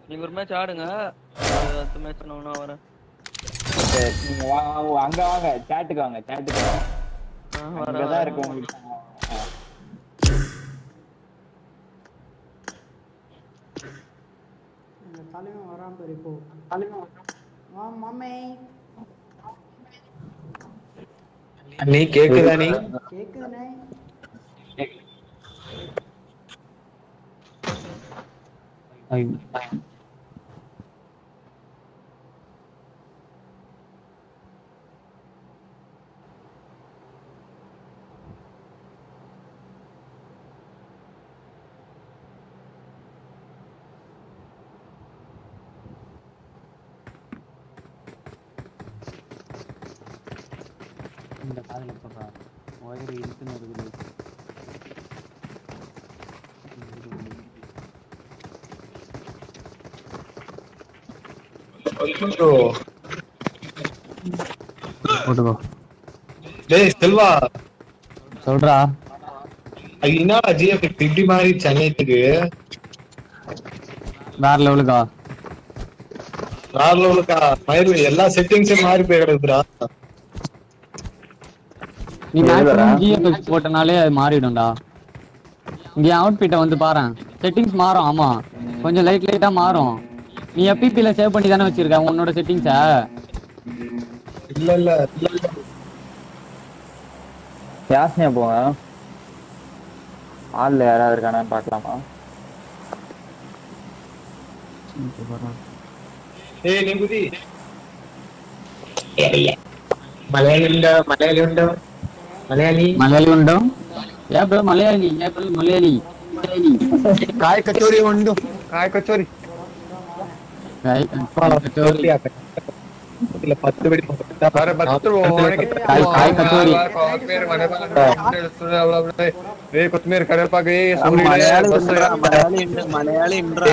நீங்க ஒரு மேட்ச் ஆடுங்க அது அடுத்த மேட்ச் நான் வரேன் சரி, நீங்க வா வா- அங்க வாங்க சேட்டுக்கு வாங்க சேட்டுக்கு வாங்க ஆ, வரேன், அங்கதான் வரேன். இருக்கு உங்களுக்கு ஆ. எங்க தலைவன் வராம பாரு இப்போ வா மாமே நீ கேக்குதா நீ கேக்குதுண்ணே இந்த காதுல போடுறா ஒயர் இழுத்துன்னு இருக்குது போட்டுக்கோ டேய் செல்வா சொல்றா அது என்னடா ஜிஎஃப் இப்படி மாதிரி சென்னைக்கு வேற லெவலுக்கா வேற லெவலுக்கா மயிறு எல்லா செட்டிங்ஸும் மாறி போய் கிடக்குதுடா நீ மேக்ஸிமம் ஜிஎஃப்எக்ஸ் போட்டனாலே அது மாறிடும்டா இங்க அவுட்பிட்ட வந்து பாரேன் செட்டிங்ஸ் மாறும் ஆமா கொஞ்சம் லைட் லைட்டா மாறும் நீ எப்பிபில சேவ் பண்ணி தானே வச்சிருக்க உன்னோட செட்டிங்ஸ இல்ல இல்ல இல்ல இல்ல யாஸ்னியா போங்க ஆள்ல யாராவது இருக்கானான்னு பார்க்கலாமா ഏയ് നീ കുതി മലയാളി ഉണ്ടോ മലയാളി ഉണ്ടോ മലയാളി മലയാളി ഉണ്ടോ ഏ ബ്രോ മലയാളി ഏ ബ്രോ മലയാളി മലയാളി കായ കച്ചോറി ഉണ്ടോ കായ കച്ചോറി കായ് കച്ചോറി. ഇല്ല പത്ത് പടി अरे बच्चों काय काय कचोरी कोथमीर रे कोथमीर करेपा गई മലയാളി ഉണ്ടെടാ, മലയാളി ഉണ്ട് മലയാളി ഉണ്ടെടാ.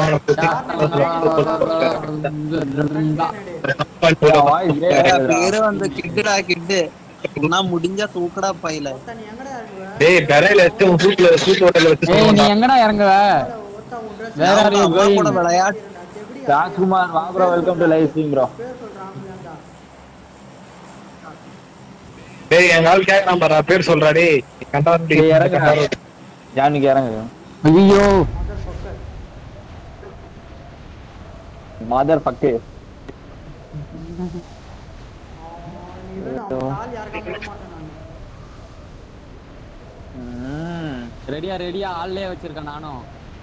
ஏடா, பேரு வந்து கிட்டுடா கிட்டு நான் முடிஞ்சா தூக்குடா பையில ஒருத்தா நீ எங்கடா இருக்குவ டேய் பெரையில வச்சு உன் சூட்ல சூட் ஹோட்டல்ல வச்சு ஏய் நீ எங்கடா இறங்குவ ஒருத்தா உன் ட்ரெஸ் வேற அவங்க யாரையும் அம்மா கூட going. விளையாட்டு எப்படி ராஜ்குமார் வா bro welcome to live stream bro பேர் சொல்றான் அப்படியாண்டா டேய் எங்க ஆள் கேட்கலாம் பாரா பேர் சொல்றா டேய் கண்டாண்டி டேய், இறங்குங்க. ஜானிக்கு இறங்கு ஐயோ மதர் பக்கர் மதர் பக்கு நீ வேணும் அவன் கால் யாருக்கும் விட மாட்டேன் நான் ரெடியா ரெடியா ஆள்லயே வச்சிருக்கேன் நானும்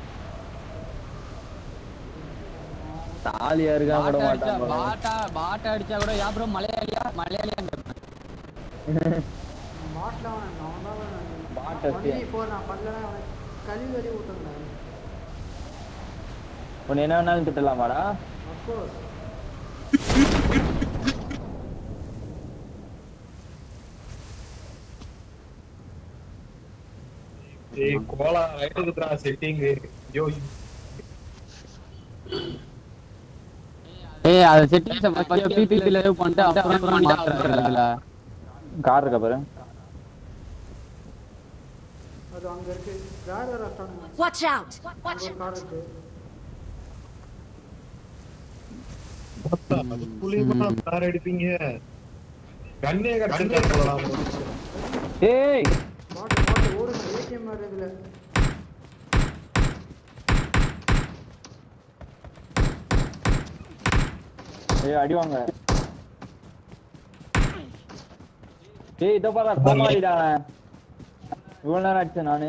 தாலியா இருக்கா கூட பாட்டா அடிச்சா மாட்டான் bro. பாட்டா பாட்டா அடிச்சா கூட யா ப்ரோ மலையாளியா மலையாளியா பாட்டில் அவன் அவன் தான் Bot ஒன் வச்சு. ஃபோர் நான் பண்ணலன்னா அவனை கழுவி வரி விட்டுருந்தேன் உன்னை என்ன வேணாலும் திட்டலாமாடா அஃப்கோர்ஸ் டேய் கோலா ரைட் இருக்குடா செட்டிங் ஐயோ ஏய் அது செட்டிங்ஸ் ஃபர்ஸ்ட் பிபில சேவ் பண்ணிட்டு அப்புறம் மாத்துறதுல கார் இருக்கா பாரு அது அங்க இருக்கு வேற ரெஸ்டாரண்ட் Watch out! அங்க ஒரு கார் இருக்கு புலிமா கார் அடிப்பீங்க கண்ணே கடத்திட்டு போலாம் ஏய் பாட்டு பாட்டு ஓடுங்க ஏடிஎம் வேற இதுல ஏய் அடி வாங்க ஏய் இதோ பாரு கோமாளிடா அவன். இவ்வளவு நேரம் அடிச்சேன் நானு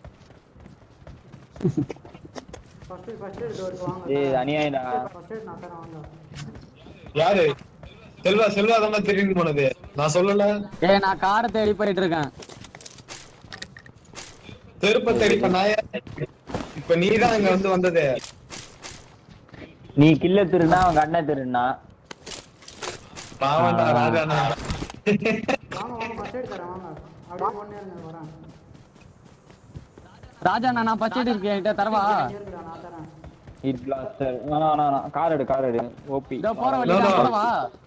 ஃபர்ஸ்ட் ஃபர்ஸ்ட் இது வரைக்கும் வாங்க ஏய் அநியாயம்டா ஃபர்ஸ்ட் நான் தரேன் வாங்க யாரு செல்வா செல்வா தான் திரும்பி போனது நான் சொல்லல ஏய் நான் காரை தேடி போயிட்டு இருக்கேன் செருப்ப தேடி இப்ப நான் யார்? இப்ப நீதான் இங்க வந்து வந்தது நீ கில்ல திருடினா அவன் கண்ணை திருடினா பாவண்டா ராஜானா வாங்க வாங்க ஃபர்ஸ்ட் எய்ட் தரேன் வாங்க அப்படியே ஒண்ணே இருங்க வரேன் ராஜா நான் நான் பச்சை இருக்கேன் என்கிட்ட தரவா இருக்குடா நான் தரேன் ஹிட் பிளாஸ்டர் வேணா வேணா வேணா கார் எடு கார் எடு ஓபி இதோ போற வழியில No, no. போறவா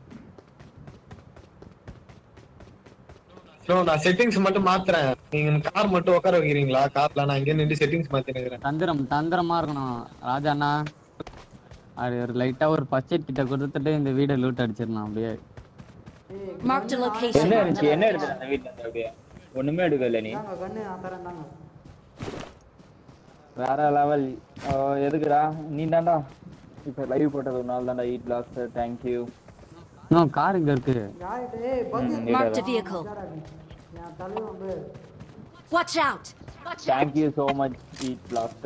So, நான் செட்டிங்ஸ் மட்டும் மாத்துறேன் நீங்க கார் மட்டும் உட்கார வைக்கிறீங்களா கார்ல நான் இங்க நின்று செட்டிங்ஸ் மாத்தினுக்கிறேன் தந்திரம் தந்திரமா இருக்கணும் ராஜா அண்ணா அது ஒரு லைட்டா ஒரு ஃபர்ஸ்ட் எய்ட் கிட்ட கொடுத்துட்டு இந்த வீட லூட் அடிச்சிடலாம் அப்படியே ஏய் Marked a என்ன location. இருந்துச்சு என்ன எடுத்து அந்த வீட்டுல இருந்து அப்படியே ஒண்ணுமே எடுக்கல நீ தாங்க கண்ணு நான் தரேன் தாங்க வேற லெவல் எதுக்குடா நீ தான்டா இப்ப லைவ் போட்டது ஒரு நாள் தான்டா ஈட் லாஸ்ட் தேங்க்யூ இன்னும் கார் இங்க இருக்கு யார்கிட்ட ஏய் பக்கு Marked a vehicle. என் தலைவன் வந்து Watch out! Thank you so much eat last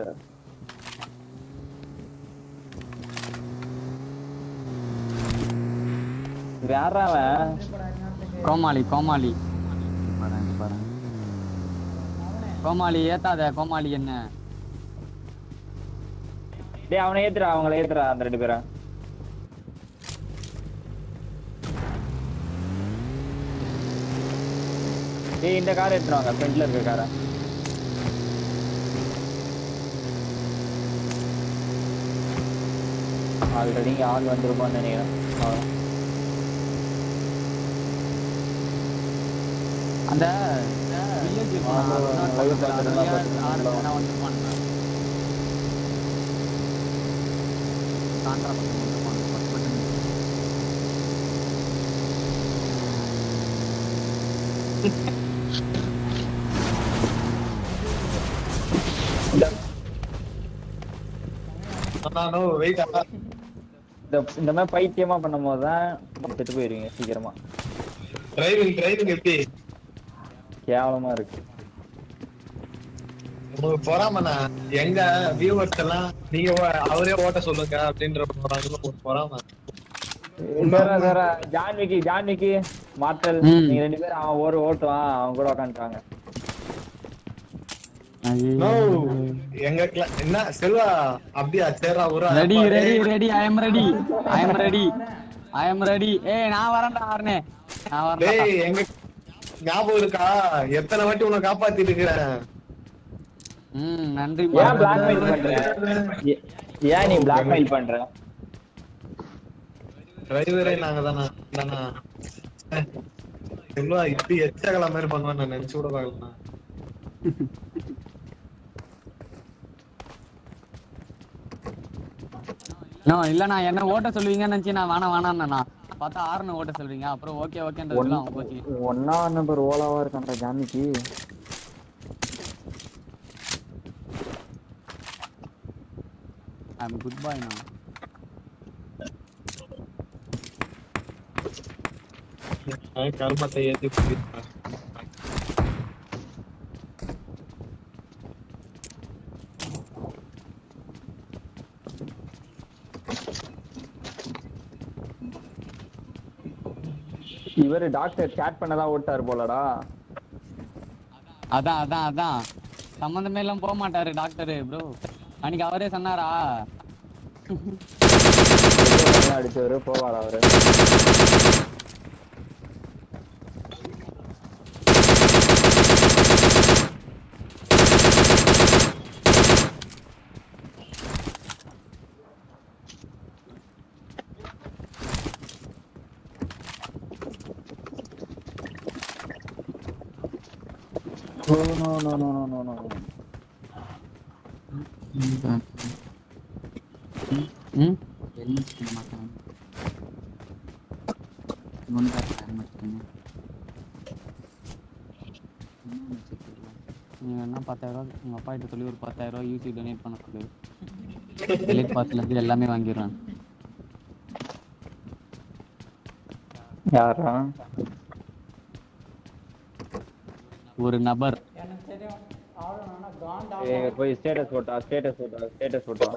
வேற அவன் கோமாளி கோமாளி பாருங்க பாருங்க கோமாளி ஏத்தாத கோமாளி என்ன டேய் அவனை ஏத்துறா அவங்கள ஏத்துறா அந்த ரெண்டு பேரை டேய் இந்த கார் எடுத்துருவாங்க ஃப்ரண்ட்ல இருக்க காரை ஆல்ரெடி ஆள் வந்துருப்பான்னு நினைக்கிறேன் அவ்வளவுதான். அந்த village இருக்கும், ஆமா, அது இன்னொரு live பக்கத்துல, அது பார்த்துட்டு வழியா தான் ஆறு பார்த்துட்டு பேனா வந்துருப்பானுங்க. காண்ட்ரா பக்கம் வந்துருப்பானுங்க, பட்டு பட்டுன்னு. நானும் வெயிட் இந்த இந்த மாதிரி பைத்தியமா பண்ணும்போது தான் செத்து போயிருவீங்க சீக்கிரமா டிரைவிங் டிரைவிங் எப்படி கேவலமா இருக்கு உங்களுக்கு பொறாமண்ணா எங்க வியூவர்ஸ் எல்லாம் நீங்க ஓ- அவரே ஓட்ட சொல்லுங்க அப்படின்ற போறாங்க ஒரு பொறாம வேற வேற ஜான்விக்கி ஜான்விக்கி மாத்தல் ம். நீங்க ரெண்டு பேரும் அவன் ஒரு ஓட்டுவான் அவன் கூட உட்காந்துட்டாங்க நோ ஐயோ. எங்க cla- என்ன செல்வா அப்படியா சேரா ஒரு ready ready ready I am ready I am ready I am ready ஏய் நான் வரேன்டா ஆர்னே நான் வரேன் டேய் எங்க ஞாபகம் இருக்கா எத்தனை வாட்டி உன்னை காப்பாத்திட்டு இருக்கிறேன் ம் நன்றி ஏன் பிளாக்மெயில் பண்ற ஏ- ஏன் நீ பிளாக்மெயில் பண்ற டிரைவரே நாங்க தானா தானா செல்வா இப்படி எச்சகல மாதிரி பண்ணுவேன் நான் நினைச்சு கூட பார்க்கலாம் நோ இல்ல நான் என்ன ஓட்ட சொல்லுவீங்கன்னு நினைச்சு நான் வேணாம் வேணாம்னா பார்த்தா ஆறுனு ஓட்ட சொல்றீங்க அப்புறம் ஓகே ஓகேன்றதுலாம் அவங்க போச்சு ஒன்னா நம்பர் ஓலாவா இருக்கான்டா ஜான்விக்கி ஐ எம் குட் பாய் நான் கருமத்தை ஏத்தி போயிருக்கேன் இவரு டாக்டர் சேட் பண்ணதான் ஓட்டாரு போலடா அதான் அதான் அதான் சம்மந்தமே எல்லாம் போக மாட்டாரு டாக்டரு ப்ரோ அன்னைக்கு அவரே சொன்னாரா நல்லா அடிச்சவரு போவாரா அவரு No, no, no, no, no, no, no. ம் என்ன செய்ய மாட்டாங்க ஒன்றா மாட்டேங்க நீ வேணா பத்தாயிரம் ரூபா உங்க அப்பா கிட்ட சொல்லி ஒரு பத்தாயிரம் ரூபா யூசி டொனேட் பண்ண சொல்லு எலிட் பாஸ்ல இருந்து எல்லாமே வாங்கிடுவேன் யாரா ஒரு நபர் எனக்கு தெரியும் ஆளும் ஆனா காண்டா ஏங்க போய் ஸ்டேட்டஸ் போட்டா ஸ்டேட்டஸ் போட்டா ஸ்டேட்டஸ் போட்டா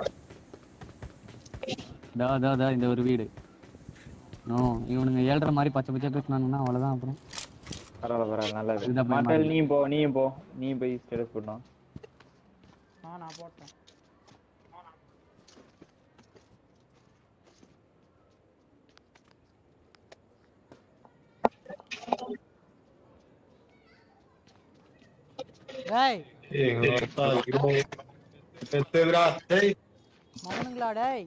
தா தா தா இந்த ஒரு வீடு நோ இவனுங்க ஏழ்ற மாதிரி பச்சை பச்சை பேசினானுங்கன்னா அவ்வளவுதான் அப்புறம் பரவாயில்ல பரவாயில்ல நல்லது இதுதான் பயமா மாட்டல் இருக்கு. நீயும் போ நீயும் போ நீயும் போய் ஸ்டேட்டஸ் போட்டோம் ஆ நான் போட்டேன் டேய் ஏய், எங்க அப்பா இருபது பெத்ததுடா. டேய், மவனுங்களா டேய்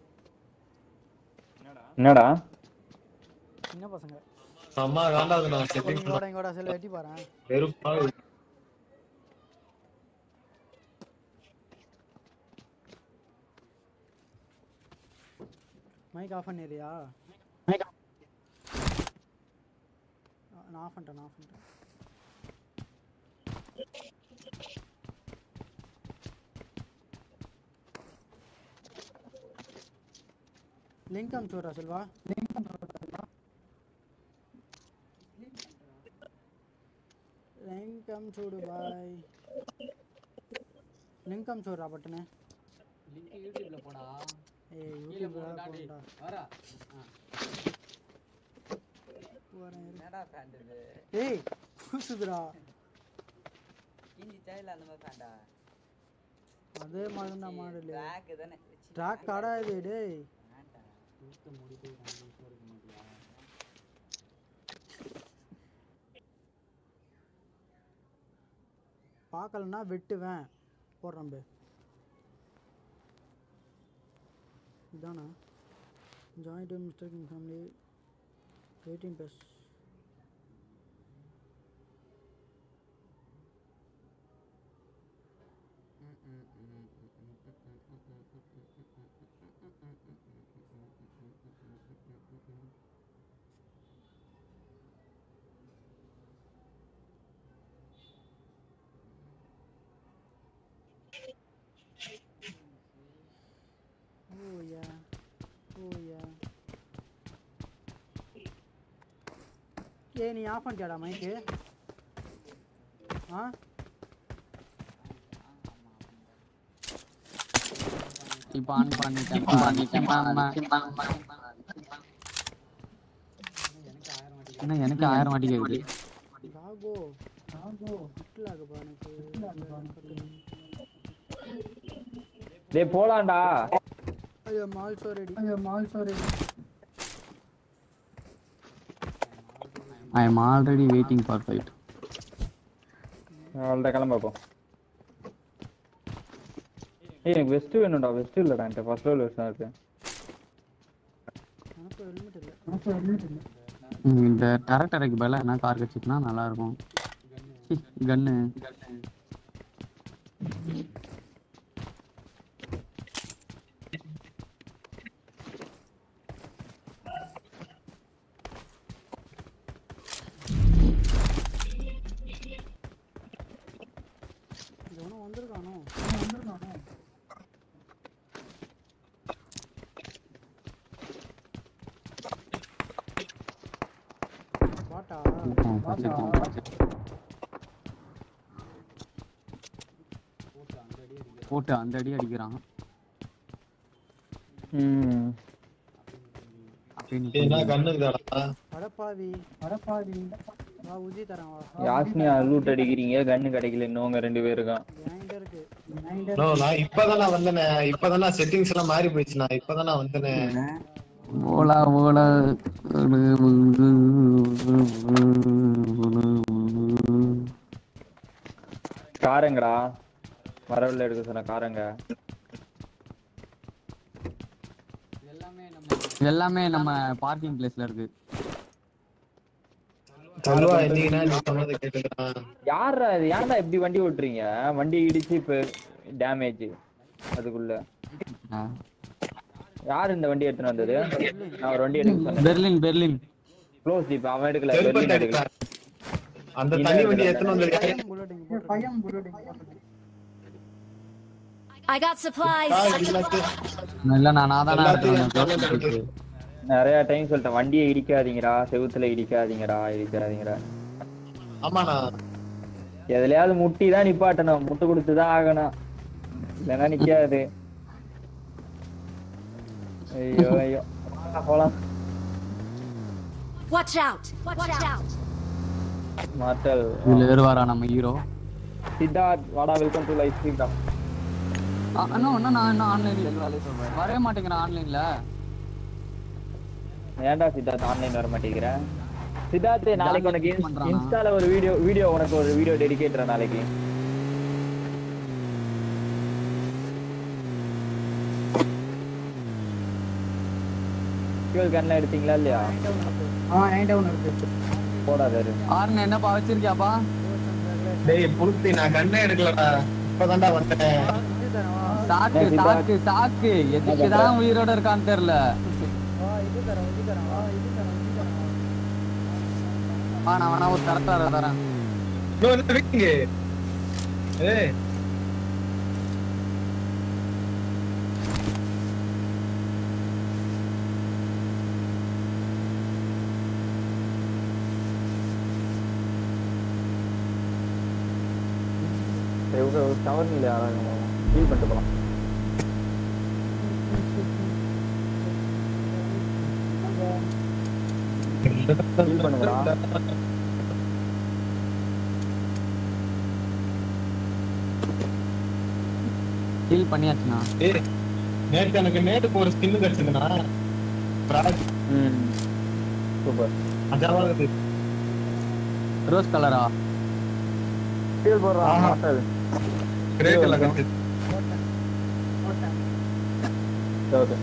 என்னடா சின்ன பசங்க செம்ம காண்டாது நான் செட்டிங் இங்கோட இங்கோட செல்ல வெட்டி பாறேன் வெறுப்பா இருக்கு. மைக் ஆஃப் பண்ணிடுறியா நான் ஆஃப் பண்ணிட்டேன் நான் ஆஃப் பண்ணிட்டேன் லிங்க் அனுப்பிச்சு செல்வா லிங்க் லிங்க் அனுப்பிச்சு பாய் லிங்க் அனுப்பிச்சு விட்றா பட்டுன்னு லிங்க் யூடியூப்ல போடா ஏய் கீழே யூடியூப்ல போடா டேய் போடா வரா வரேன் இரு. என்னடா பேண்ட் இது ஏய் பூசுதுடா கிஞ்சி தேயில அந்த மாதிரி பேண்டா அதே மாதிரி தான் மாடல் ட்ராக் தானே ட்ராக் கடா இது டேய் வேண்டா தூக்க முடிக்க ரெண்டு நிமிஷம் இருக்க மாட்டியா பார்க்கலன்னா வெட்டுவேன் போடுறேன் பே இதானா joint mistake in family eighteen plus oh yeah oh yeah ஏய் நீ ஆஃப் பண்ணிட்டியாடா மைக்கு ஆ இப்ப ஆன் பண்ணிட்டேன் பண்ணிட்டேன் மாமா என்ன எனக்கு ஆயிரம் வாட்டி கேக்குது ராகோ ராகோ விட்டுலாகப்பா எனக்கு டேய் போலாம்டா ஐயோ மால் சோ ரெடி ஐயோ மால் so ready I am already waiting for fight அவ்வளோதான் கிளம்ப போ ஏய் எனக்கு வெஸ்ட் வேணும்டா வெஸ்ட் இல்லடா என்கிட்ட ஃபர்ஸ்ட் லெவல் வெஸ்ட் தான் இருக்கு எனக்கு ஹெல்மெட் இல்லை எனக்கு ஹெல்மெட் இல்லை இந்த டேரக்டருக்கு பதிலா என்ன கார் வச்சுக்கினா நல்லா இருக்கும் கன்னு இது ஒன்றும் வந்திருக்கானோ ஒன்றும் வந்திருக்கானோ பாட்டா போட்டு அந்த அடி அடிக்கிறான் ம் அப்படியே நீ என்ன கண்ணுக்குதாடா அடப்பாவி அடப்பாவி வா உஜி தரேன் வா யாஸ்மியா லூட் அடிக்கிறீங்க கன்னு கிடைக்கல இன்னொங்க ரெண்டு பேருக்கும் என்கிட்ட இருக்கு நோ நான் இப்பதானே வந்தனே இப்பதானே செட்டிங்ஸ் எல்லாம் மாறி போயிடுச்சு நான் இப்பதானே வந்தனே ஓலா ஓலா காரங்கடா வரவில் எடுக்க சொன்ன காரங்க எல்லாமே நம்ம பார்க்கிங் பிளேஸ்ல இருக்கு சொல்லுவா என்னைக்குன்னா நீ சொன்னதை கேட்டுக்கிறான் யாரா இது ஏன்டா இப்படி வண்டி ஓட்டுறீங்க வண்டி இடிச்சு இப்ப டேமேஜ் அதுக்குள்ள ஆ. யார் இந்த வண்டி எடுத்துன்னு வந்தது நான் ஒரு வண்டி எடுக்க சொன்னேன் பெர்லின் பெர்லின் க்ளோஸ் இப்ப அவன் எடுக்கல செருப்பத்தை பெர்லின் எடுக்கல அடிக்கலாம். அந்த தனி வண்டி எத்தனை வந்திருக்காரு பையன் புல்லட் இங்க போட்டு பையன் புல்லட் இங்க போட்டு I got supplies. இல்ல நான் நான் தானே எல்லாத்தையும் எடுத்தேன் எடுத்து. நிறைய டைம் சொல்லிட்டேன் வண்டியை இடிக்காதீங்கடா செவுத்துல இடிக்காதீங்கடா இடிக்காதீங்கடா ஆமாண்ணா எதுலயாவது முட்டி தான் நிப்பாட்டணும் முட்டு கொடுத்து தான் ஆகணும் இல்லைன்னா நிக்காது ஐயோ ஐயோ வாடா, போலாம் Watch out. Watch out. மாத்தல் இதுல ஏறுவாரா நம்ம ஹீரோ சித்தார்த் வாடா வெல்கம் டு லைஃப் ஸ்ட்ரீம் இன்னும் இன்னும் நான் இன்னும் ஆன்லைன்ல வரவே மாட்டேங்கிறேன் ஆன்லைன்ல ஏன்டா சித்தார்த் ஆன்லைன் வர மாட்டேங்கிற சித்தார்த் நாளைக்கு உனக்கு Download பண்றானா? இன்ஸ்டால ஒரு வீடியோ வீடியோ உனக்கு ஒரு வீடியோ டெடிகேட்ரா நாளைக்கு ஃபியூல் கன்லாம் எடுத்தீங்களா இல்லையா ஆ என்கிட்ட ஒன்று இருக்கு போடாத இரு. ஆர்ன் என்னப்பா வச்சிருக்கியாப்பா டேய் புளுத்தி நான் கண்ணே எடுக்கலடா இப்பதான்டா வந்தேன் உஜி தரேன் வா சாக்கு ஏன் சித்தார்த்? சாக்கு சாக்கு எதுக்குதான் உயிரோட இருக்கான்னு தெரியல இது தரேன் இது தரேன் வா இது தரேன் இது தரேன் வா. ஆ நான் வேணா ஒரு தரத்தார தரேன் இன்னும் என்ன இருக்கீங்க ஏய் டவர் இல்லை யாராவது ஃபீல் பண்ணிட்டு போகலாம் ஃபீல் பண்ணுங்கடா ஹீல் பண்ணியாச்சுண்ணா ஏய் நேத்து எனக்கு நேத்துக்கு ஒரு ஸ்கின் கிடைச்சதுன்னா பிராக் ம் சூப்பர் அஜாவாகுது ரோஸ் கலரா ஃபீல் போடுறா ஆஹா. மாட்டல் கிரே கலர் கிடைச்சது ஓகே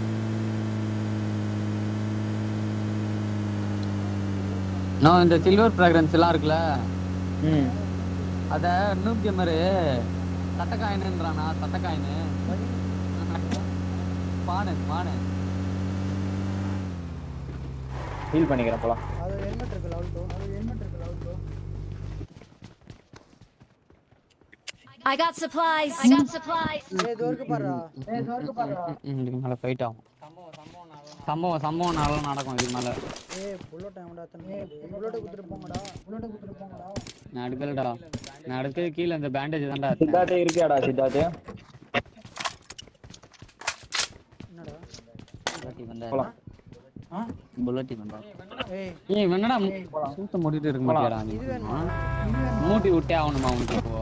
நான் இந்த சில்வர் ஃப்ராக்ரன்ஸ் எல்லாம் இருக்குல்ல ம் அத நூப் கேமரு தட்டக்காயினுன்றானா தட்டக்காயினு பானு பானு ஃபீல் பண்ணிக்கிறேன் போலாம் அது ஹெல்மெட் இருக்கு லெவல் டூ அது ஹெல்மெட் இருக்கு level two I got supplies. I got supplies. ஏய் இது வரைக்கும் பாருடா ஏய் இது வரைக்கும் பாருடா ம், இதுக்கு மேல ஃபைட் ஆகும் சம்பவம் சம்பவம் நல்லா நடக்கும் இதுக்கு மேல ஏய் புல்லட் டைம்டா தம்பி புல்லட் குத்துட்டு போங்கடா புல்லட் குத்துட்டு போங்கடா நான் எடுக்கலடா நான் எடுக்கிறது கீழே இந்த பேண்டேஜ் தான்டா எடுத்தேன். சித்தார்த்தே இருக்கியாடா சித்தார்த்தே என்னடா புல்லட்டி வந்தா போலாம் ஆ புல்லட்டி வந்தா ஏய் ஏய் என்னடா சூத்த மூடிட்டு இருக்க மாட்டியாடா நீ இது வேணுமா மூட்டி விட்டே ஆகணுமா உனக்கு இப்போ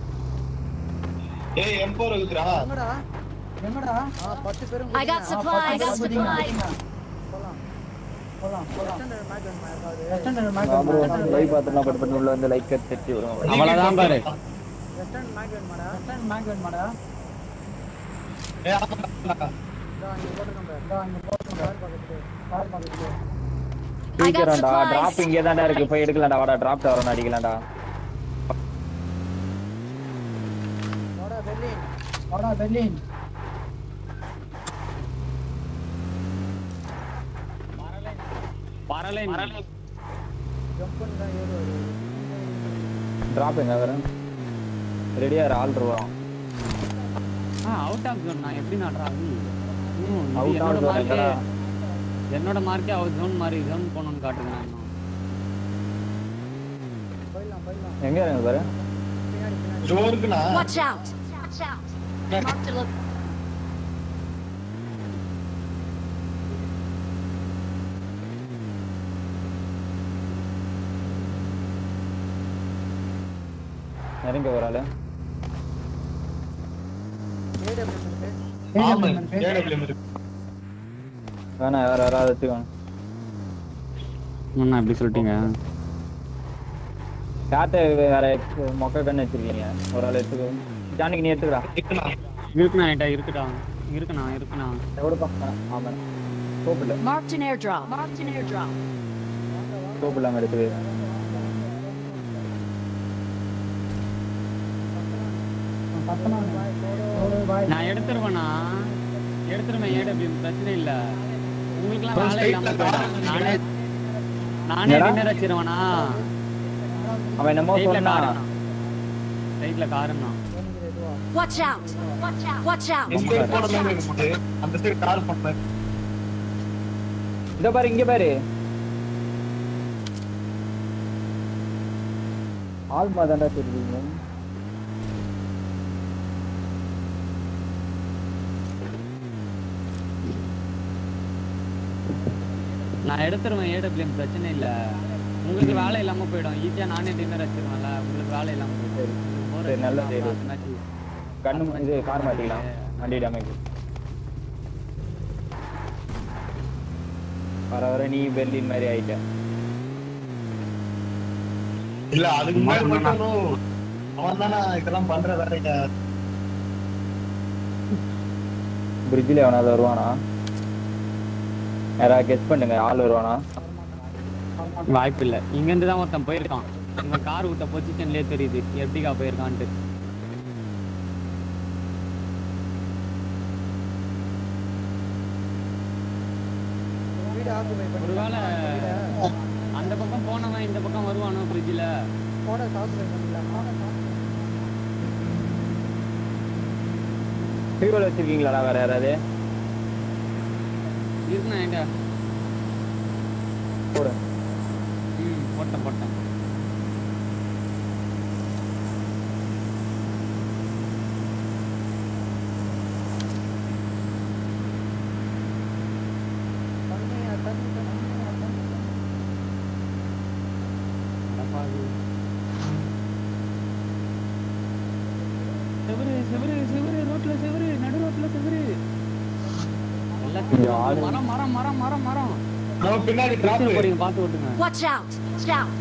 ஏய் எம்போர் இருக்குடா எங்கடா எங்கடா ஆ 10 பேரும் I got supplies. I got supplies. போலாம் போலாம் போலாம் ஸ்டாண்டர்ட் மேக் வேணுமா ஸ்டாண்டர்ட் மேக் லைவ் பார்த்துலாம் பட் பண்ணி உள்ள வந்து லைக் தட்டி வரும் அவ்வளவுதான் பாரு ஸ்டாண்டர்ட் மேக் வேணுமாடா ஸ்டாண்டர்ட் மேக் வேணுமாடா ஏய் ஆமாடா. இதோ இங்க போட்டுருக்கேன் பாரு இதோ இங்க போட்டுருக்கேன் பாரு பக்கத்துல பாரு பக்கத்துல I got சீக்கிரம்டா supplies. டிராப் இங்கே தான்டா இருக்கு போய் எடுக்கலாம்டா வாடா டிராப் டவர் அடிக்கலாம்டா வாடா பெர்லின் வாடா பெர்லின் பரலை ஜம்ப் பண்ணி தான் ஏறுவாரு டிராப் எங்க வரும் ரெடியா ஆள் வருவான் ஆ அவுட் ஆஃப் ஜோன் நான் எப்படி நடுறா Out of zone எங்கடா? என்னோட மார்க்கே அவர் ஜோன் மாதிரி ஜோன் போகணும்னு காட்டுங்க நான் இன்னும். போயிடலாம் போயிடலாம் எங்க இருக்கு பாரு பின்னாடி பின்னாடி ஜோருக்குண்ணா Watch out. Watch out. Marked a look. நெருங்க ஒரு ஆளு ஏடபிள்யூ இருக்கு ஆமா ஏடபிள்யூஎம் இருக்கு வேணாம் வேற யாராவது வச்சுக்கோங்க என்ன இப்படி சொல்லிட்டீங்க காத்த வேற எக்ஸ்- மொக்க கண்ணு வச்சிருக்கீங்க ஒரு ஆள் எடுத்துக்கோ ஜானிக்கு நீ எடுத்துக்கடா இருக்குண்ணா இருக்குண்ணா என்கிட்ட இருக்குடா இருக்குண்ணா இருக்குண்ணா எவ்வளோப்பா ஆமா சோப்பு இல்லை Marked an airdrop. Marked an airdrop. Soap இல்லாமல் எடுத்துக்கு நான் எடுத்துருவேண்ணா எடுத்துருவேன் ஏடபிள்யூ பிரச்சனை இல்ல உங்களுக்குலாம் வேலை இல்லாம போயிடும் நானே நானே என்னடா? டின்னர் வச்சிருவேண்ணா அவன் என்னமோ ரைட்ல சொன்னா காருண்ணா ரைட்ல காருண்ணா Watch out. Watch out. Watch out. இந்த சைடு போன மாதிரி இருக்குது அந்த சைடு கார் போன மாதிரி இதோ பாரு இங்க பாரு ஆல்மா தாண்டா தெரியுங்க நான் எடுத்துருவேன் ஏடபிள்யூஎம் பிரச்சனை இல்ல உங்களுக்கு வேலை இல்லாம போயிடும் ஈஸியா நானே டின்னர் வச்சிருவேன்ல உங்களுக்கு வேலை இல்லாம போயிடும் உங்களுக்கு bore சரி, நல்ல அடிச்சுச்சுன்னா தேடு. மாத்தினாச்சு. கண்ணு இது கார் மாட்டிக்கலாம் வண்டி டேமேஜ் வர வர நீ பெர்லின் மாதிரி ஆயிட்ட இல்ல அதுக்கு மேல மட்டும் அவன் தானே இதெல்லாம் பண்ற வேலைய பிரிட்ஜில் எவனாவது வருவானா யாராவது கெஸ் பண்ணுங்க ஆள் வருவானா வாய்ப்பு இல்ல இங்க இருந்து தான் ஒருத்தன் போயிருக்கான் இவன் கார் விட்ட பொசிஷன்லயே தெரியுது எப்படிக்கா போயிருக்கான்ட்டு வீடு ஆக்குபை பண்ணி ஒருவேளை அந்த பக்கம் போனவன் இந்த பக்கம் வருவானோ பிரிட்ஜில் கோடஸ் ஆக்குபை பண்ணிடலாமா ஃபியூவல் வச்சிருக்கீங்களாடா வேற யாராவது இருக்குண்ணா என்கிட்ட போடு ம் போட்டேன் போட்டேன் தண்ணியா தண்ணி தண்ணியா தண்ணி அடப்பாவி. செவுரு செவுரு செவுரு ரோட்ல செவுரு நடு ரோட்ல செவுரு எல்லாத்தையும் ஆளு. மரம் மரம் மரம் மரம் மரம் நம்ம பின்னாடி டிராப் பிரச்சனை போறீங்க பார்த்து ஓட்டுங்க Watch out! Watch out!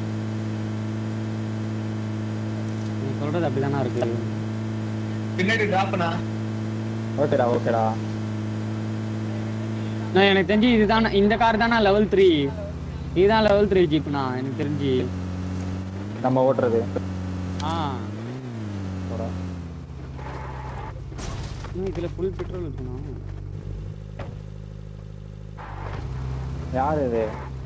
நீ சொல்றது அப்படிதானா இருக்கு பின்னாடி டிராப்னா ஓகேடா ஓகேடா நான் எனக்கு தெரிஞ்சு இதுதான் இந்த கார் தானா லெவல் த்ரீ இதுதான் லெவல் த்ரீ ஜீப்னா எனக்கு தெரிஞ்சு நம்ம ஓட்டுறது ஆ போடா. இன்னும் இதுல ஃபுல் பெட்ரோல் இருக்குண்ணா யார் இது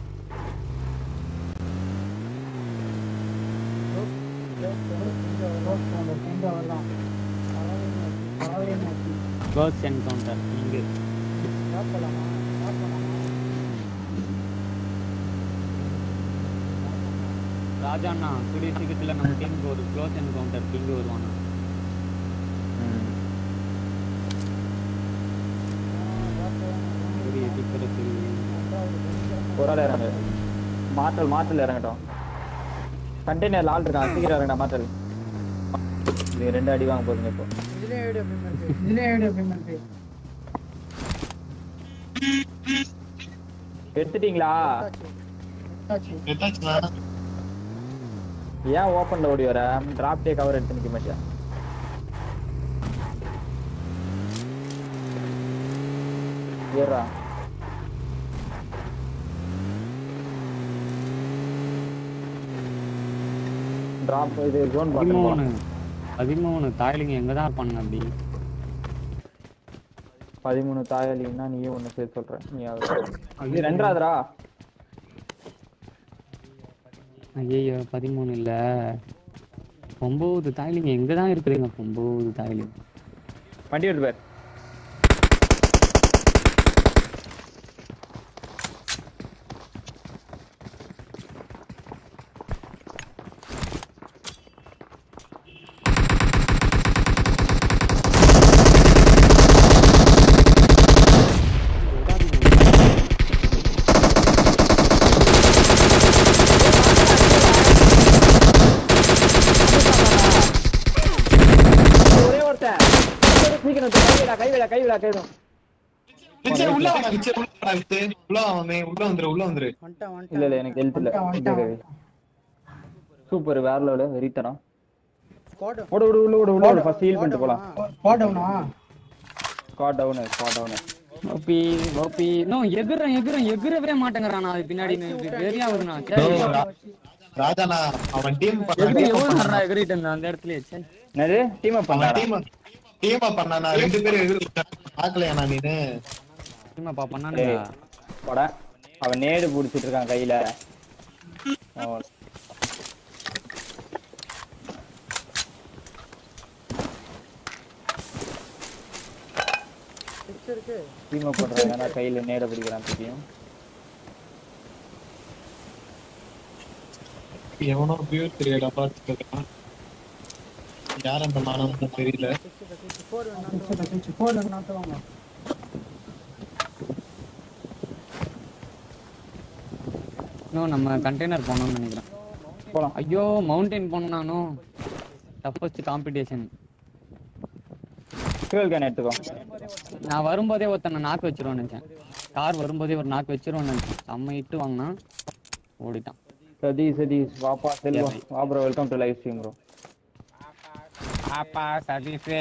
எங்க வரலாம் க்ளோஸ் என்கவுண்டர் இங்கு சாப்பிடலாமா சாப்பிடலாமா ராஜாண்ணா கூடிய சீக்கிரத்துல நம்ம டீமுக்கு ஒரு க்ளோஸ் என்கவுண்டர் இங்கு வருவானா ம். கூடிய சீக்கிரத்தில் ஒரு ஆள் இறங்கு மாற்றல் மாற்றல் இறங்கட்டும் கண்டெய்னர் ஆள் இருக்கான் சீக்கிரம் இறங்கடா மாற்றல் இது ரெண்டு அடி வாங்க போதுங்க இப்போ இதுலயே வீடியோ பேமெண்ட் இதுலயே வீடியோ பேமெண்ட் எடுத்துட்டீங்களா எத்தாச்சுண்ணா ஏன் ஓப்பன்ல ஓடி வர டிராப் டே கவர் எடுத்து நிக்க மாட்டியா ஏறா டிராப் இது ஜோன் பதிமூணு பதிமூணு தாயலிங்க எங்க தான் இருப்பானுங்க அப்படி பதிமூணு தாயாளின்னா நீயும் ஒண்ணு சேர்த்து சொல்ற நீ அது ரெண்டாவதுரா ஐயோ பதிமூணு இல்ல ஒன்பது தாயலிங்க எங்க தான் இருக்குதுங்க ஒன்பது தாயலிங்க வண்டி எடுத்து பேர் ஒரே ஒருத்தன் சீக்கிரம் கைவிடா கைவிடா கைவிடா கைவிடும் விச்சர் உள்ள வாடா விச்சர் உள்ள வாடா விச்சர் உள்ள வாமே உள்ள வந்துரு உள்ள வந்துரு வந்துட்டான் இல்ல வந்துட்டான் இல்ல எனக்கு ஹெல்த் இல்ல வந்துட்டான் சூப்பர் வேற லெவல் வெறித்தனம் ஸ்குவாட் ஓடு ஓடு உள்ள ஓடு உள்ள ஓடு ஃபர்ஸ்ட் ஹீல் பண்ணிட்டு போலாம் ஸ்குவாட் டவுனா squad down squad down OP OP no எகுறேன் எகுறேன் எகுறவே மாட்டேங்கிறான் அது பின்னாடி வெறியா வருதுண்ணா சரி ஓ, ரா- ராஜாண்ணா அவன் டீம் எகுறி எவ்வளவு நேரம் எகிரிட்டு இருந்தேன் அந்த இடத்துல சரி என்னது டீம் அப் அவன் பண்ணாரா டீம் டீமா பண்ணானா ரெண்டு பேரும் எதிர் பாக்கலையாண்ணா நீனு சும்மாப்பா பண்ணானுங்க போடா அவன் நேடு புடிச்சிட்டு இருக்கான் கையில ஓ. சிக்ஸ் இருக்கு டீம் அப் பண்றாங்க கையில நேட பிடிக்கிறான் திருப்பியும் எவனோ பியூர் தெரியல பார்த்துட்டு இருக்கான் யார் அந்த மாணவன் தெரியல சிக்ஸ் சிக்ஸ் ஃபோர் வேணா சிக்ஸ் ஃபோர் வேணா வாங்க இன்னும் நம்ம கண்டெய்னர் போனோம்னு நினைக்கிறேன் போலாம் ஐயோ மவுண்டைன் போனோம் நானும் டஃபஸ்ட் காம்படிஷன் ஃபியூல் கேன் எடுத்துக்கோ நான் வரும்போதே ஒருத்தனை நாக்கு வச்சிருவேன்னு நினைச்சேன் கார் வரும்போதே ஒரு நாக்கு வச்சிருவேன்னு நினைச்சேன் செம்ம இட்டு வாங்கினா ஓடிட்டான் சதீஷ் சதீஷ் வாப்பா செல்வா Yeah, வா bro welcome to live stream bro பாப்பா சர்வீஸே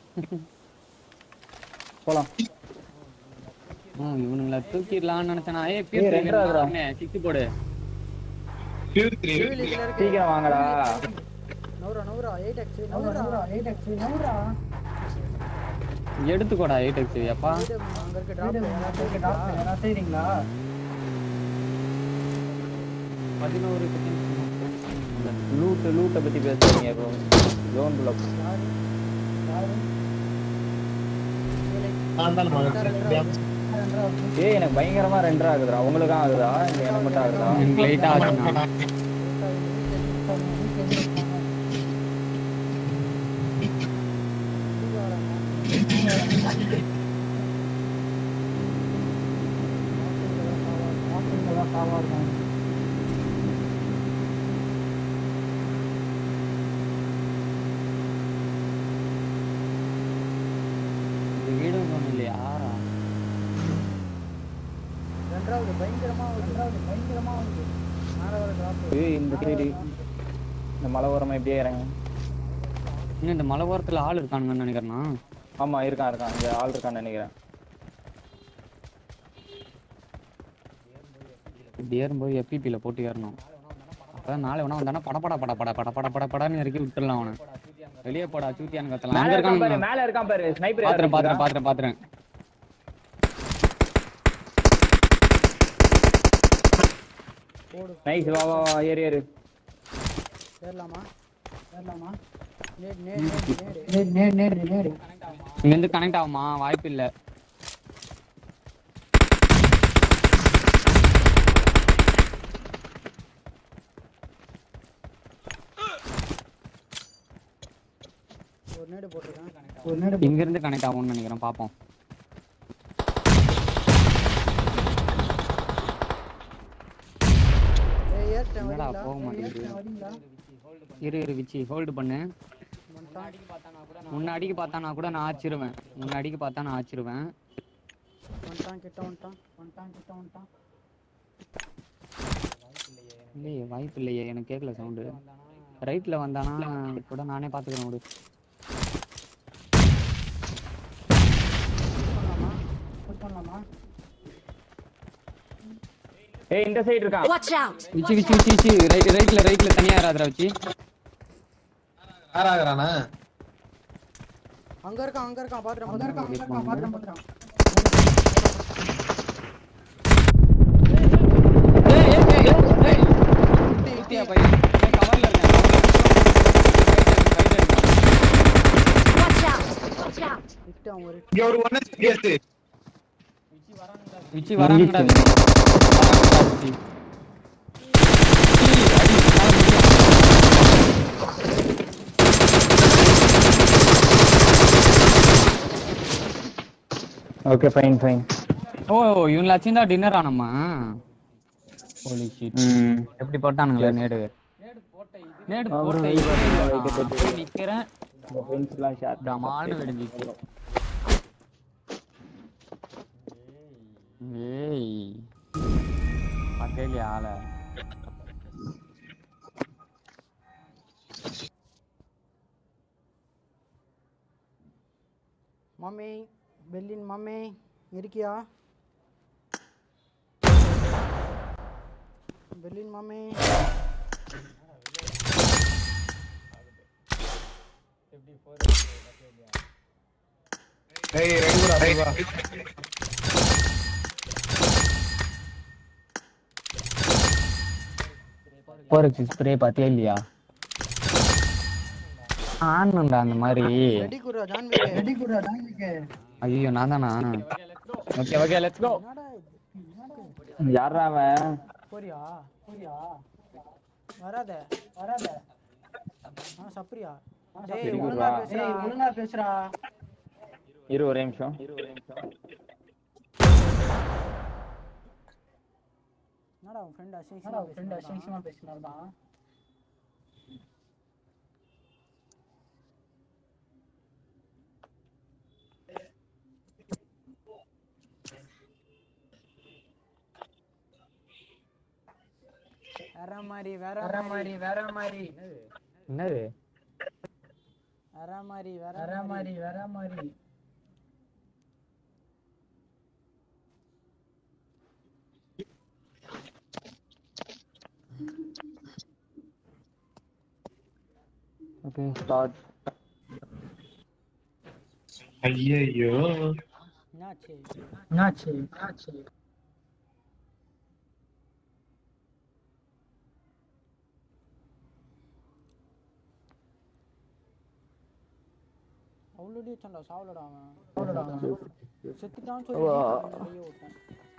போலாம் இவனுங்கள தூக்கிடலாம்னு நினைச்சேன் ஏய் ஏய், ரெண்டாவதுடா. சிக்ஸ் போடு பியூர் த்ரீ இதுல இருக்கு சீக்கிரம் வாங்கடா நூறா நூறா எயிட் எக்ஸ் நூறா எயிட் எக்ஸ் நூறா எடுத்துக்கோடா எயிட் எக்ஸ் எப்பா வீடு அங்க இருக்க டிராப் யாராவது செய்றீங்களா பதினோரு லூட்டு லூட்டை பத்தி பேசுறீங்க ப்ரோ ஜோன் குள்ள நான் தான் மகன் ஏய் எனக்கு பயங்கரமா ரெண்டர் ஆகுதுடா உங்களுக்கும் ஆகுதா இல்ல எனக்கு மட்டும் ஆகுதா எனக்கு லைட்டா ஆச்சுண்ணா இது வீடு ஒன்றும் இல்லையா ரெண்டாவது பயங்கரமா வருது ரெண்டாவது பயங்கரமா வருது மேல வர டிராப் ஏய் இந்த சைடு இந்த மலை ஓரமா இப்படியே இறங்க இன்னும் இந்த மலை ஓரத்துல ஆள் இருக்கானுங்கன்னு நினைக்கிறேன்னா ஆமா இருக்கான் இருக்கான் இங்க ஆள் இருக்கான்னு நினைக்கிறேன் இப்படி ஏறும்போது எஃபிபில போட்டு ஏறணும் அப்பதான் நாளை வேணா வந்தானா படபட பட பட பட பட பட படன்னு இறக்கி விட்டுடலாம் அவனை வெளியே போடா சூத்தியானு கத்தலாம் மேல அங்க இருக்கான் பாரு இருக்கானுங்க மேல இருக்கான் பாரு ஸ்னைப்பர் பாத்துறேன் பாத்துறேன் பாத்துறேன் பாத்துறேன் நைஸ் வா வா வா ஏறு ஏறு ஏறலாமா ஏறலாமா நேடு நேடு நேடு நேடு நேடு நேடு நேடு இங்க இருந்து கனெக்ட் ஆகுமா வாய்ப்பு இல்ல ஒரு நேடு போட்டிருக்கேன் ஒரு நேடு இங்க இருந்து கனெக்ட் ஆகும்னு நினைக்கிறேன் பாப்போம் ஏய் ஏறிட்டேன் என்னடா வரீங்களா போக மாட்டேங்குது ஏறிட்டேன் வரீங்களா இரு இரு விச்சி ஹோல்டு பண்ணு வந்துட்டான் முன்னாடிக்கு பார்த்தானா கூட நான் ஆச்சிருவேன் முன்னாடிக்கு பார்த்தா நான் ஆச்சிருவேன் வந்துட்டான் கிட்ட வந்துட்டான் வந்துட்டான் கிட்ட வந்துட்டான் இல்லையே வாய்ப்பு இல்லையே எனக்கு கேட்கல சவுண்டு ரைட்ல வந்தானா கூட நானே பாத்துக்கிறேன் விடு பண்ணலாமா புஷ் பண்ணலாமா ஏய் இந்த சைடு இருக்கான் Watch out! விச்சி விச்சி விச்சி விச்சி ரைட் ரைட்ல ரைட்ல தனியா யாராவது வச்சு யாராகிறானா அங்க இருக்கான் அங்க இருக்கான் பாத்துறேன் அங்க இருக்கான் அங்க இருக்கான் பாத்துறேன் பாத்துறேன் Watch out! Watch out! கிட்ட அவன் ஒரு இங்க ஒரு ஒன்னு கேஸ் விச்சி வராங்கடா விச்சி. வராங்கடா விச்சி. விச்சி, அடி, உன்னால முடியும். ஓகே ஃபைன் ஃபைன் ஓ இவங்கள அச்சிருந்தா டின்னர் ஆனம்மா ஹோலி ஷிட் எப்படி போட்டானுங்களே நேடு நேடு போட்ட இவன் போய் நிக்கிறேன் உங்க ஃப்ரெண்ட்ஸ்லாம் ஷேர் டமால்னு வெடிஞ்சிச்சு ஏய் பக்கேலி ஆள மம்மி பெல்லின் மம்மி இருக்கியா பெல்லின் மம்மி ஏய் ரெடி கூட ரெடி வா போருக்கு ஸ்ப்ரே பாத்தியா இல்லையா ஆனுண்டா அந்த மாதிரி ரெடி குரா ஜான் விக்கே ரெடி குரா ஜான் விக்கே ஐயோ நான் தானா ஓகே ஓகே லெட்ஸ் கோ என்னடா இது யாரா அவன் போறியா போறியா வராத வராத ஆ சப்ரியா டேய் சரி, ஒழுங்கா குர்ரா. பேசுடா ஒழுங்கா பேசுடா இரு ஒரே நிமிஷம் இரு ஒரே நிமிஷம் என்னடா உன் ஃப்ரெண்ட் அசிங்கமா ஃப்ரெண்ட் அசிங்கமா பேசினார்தான் வேற மாதிரி வேற மாதிரி வேற மாதிரி என்னது வேற மாதிரி வேற மாதிரி வேற மாதிரி ஓகே ஸ்டார்ட் ஐயோ என்னாச்சு என்னாச்சு என்னாச்சு அவ்வளோ வச்சான்டா சாவலடா அவன் சாவலடா அவன் செத்துட்டான்னு சொல்லி கையை விட்டேன்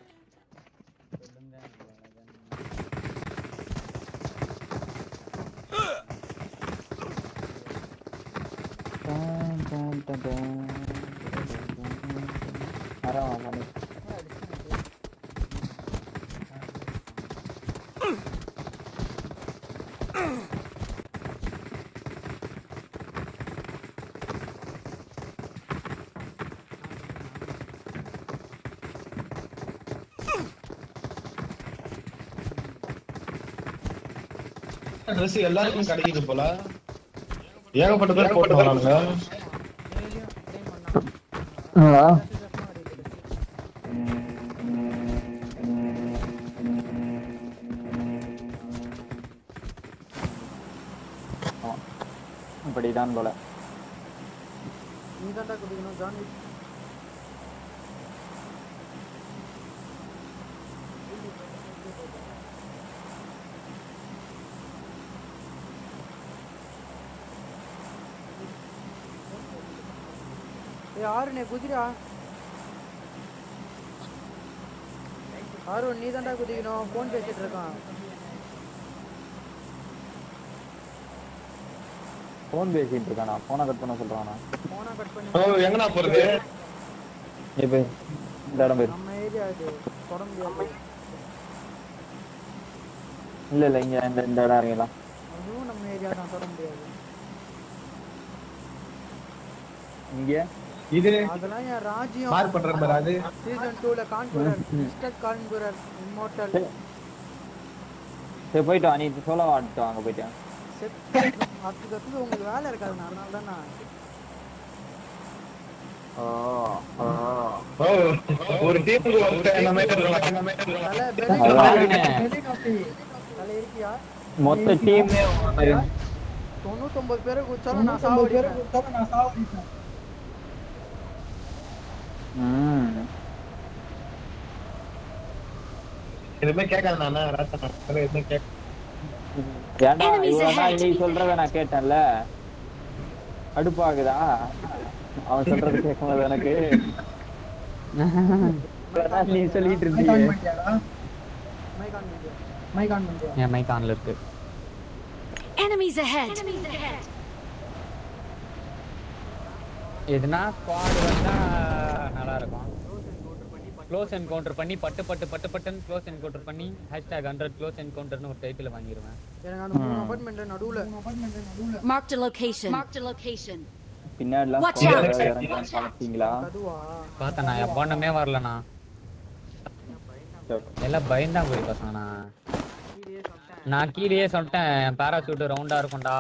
ட்ரெஸ் எல்லாருக்கும் கிடைக்குது போல ஏகப்பட்ட பேர் போட்டு வரானுங்க டெய்லியும் ட்ரெயின் பண்ணா இப்படிதான் போல நீ தான்டா குடிக்கணும் ஜான்வி ஏய் ஆறுனே குதிரா ஆறு நீ தான்டா குதிக்கணும் ஃபோன் பேசிட்டு இருக்கான் ஃபோன் பேசிட்டு இருக்கானா போனை கட் பண்ண சொல்றானா ஃபோனை கட் பண்ணி ஓ எங்கண்ணா போறது இப்ப இந்த இடம் பேர் நம்ம ஏரியா இது தொட முடியாது இல்ல இல்ல இங்க இந்த இந்த இடம் இறங்கலாம் அதுவும் நம்ம ஏரியா தான் தொட முடியாது இங்க இது அதெல்லாம் என் ராஜ்யம் மார்க் பண்ற பாரு அது சீசன் டூல கான்பூரர் மிஸ்டர் கான்பூரர் இம்மோர்டல் சரி போயிட்டு வா நீ சோலோ ஆடிட்டு வாங்க போயிட்டு வா. செத்து அதுக்கு அடுத்தது உங்களுக்கு வேலை இருக்காது அதனால தான் நான் ஓ ஒரு டீமுக்கு ஒருத்தன் என்ன மாதிரி இருக்கலாம் தலை பெலி அதானே. பெலி காப்பி தலை இருக்கியா மொத்த டீமே தொண்ணூத்தொன்பது பேரை குச்சாலும் நான் சாவடிப்பேன் நான் சாவடிப்பேன் ம் எதுவுமே கேட்காத நானா ராத்தனா எதுவுமே கேட்க ஏன்டா Enemies இவ்வளவு நாள் ahead. நீ சொல்றத நான் கேட்டேன்ல அடுப்பாகுதா அவன் சொல்றது கேட்கும்போது எனக்கு இவ்வளவு நாள் நீ சொல்லிட்டு இருந்தீங்க மைகான் மந்தியா மைகான் மந்தியா என் மைக் ஆன்ல இருக்கு Enemies ahead! எதுனா ஸ்குவாட் வந்தா நல்லா இருக்கும் க்ளோஸ் என்கவுண்டர் பண்ணி பட்டு பட்டு பட்டு பட்டுன்னு க்ளோஸ் என்கவுண்டர் பண்ணி ஹேஷ்டாக் ஹண்ட்ரட் க்ளோஸ் என்கவுண்டர்னு ஒரு டைட்டில் வாங்கிடுவேன் எனக்கு அந்த மூணு அபார்ட்மெண்ட் நடுவுல அபார்ட்மெண்ட் நடுவுல Marked a location. Marked a location. பின்னாடிலாம் Watch squad out. ஏதாவது இறங்குறான்னு பார்த்தீங்களா அதுவா பார்த்தேன் நான் எப்பாண்டமே வரலண்ணா எல்லாம் பயந்தான் போய் பசங்கண்ணா நான் கீழேயே சொல்லிட்டேன் பேராசூட் ரவுண்டா இருக்கும்டா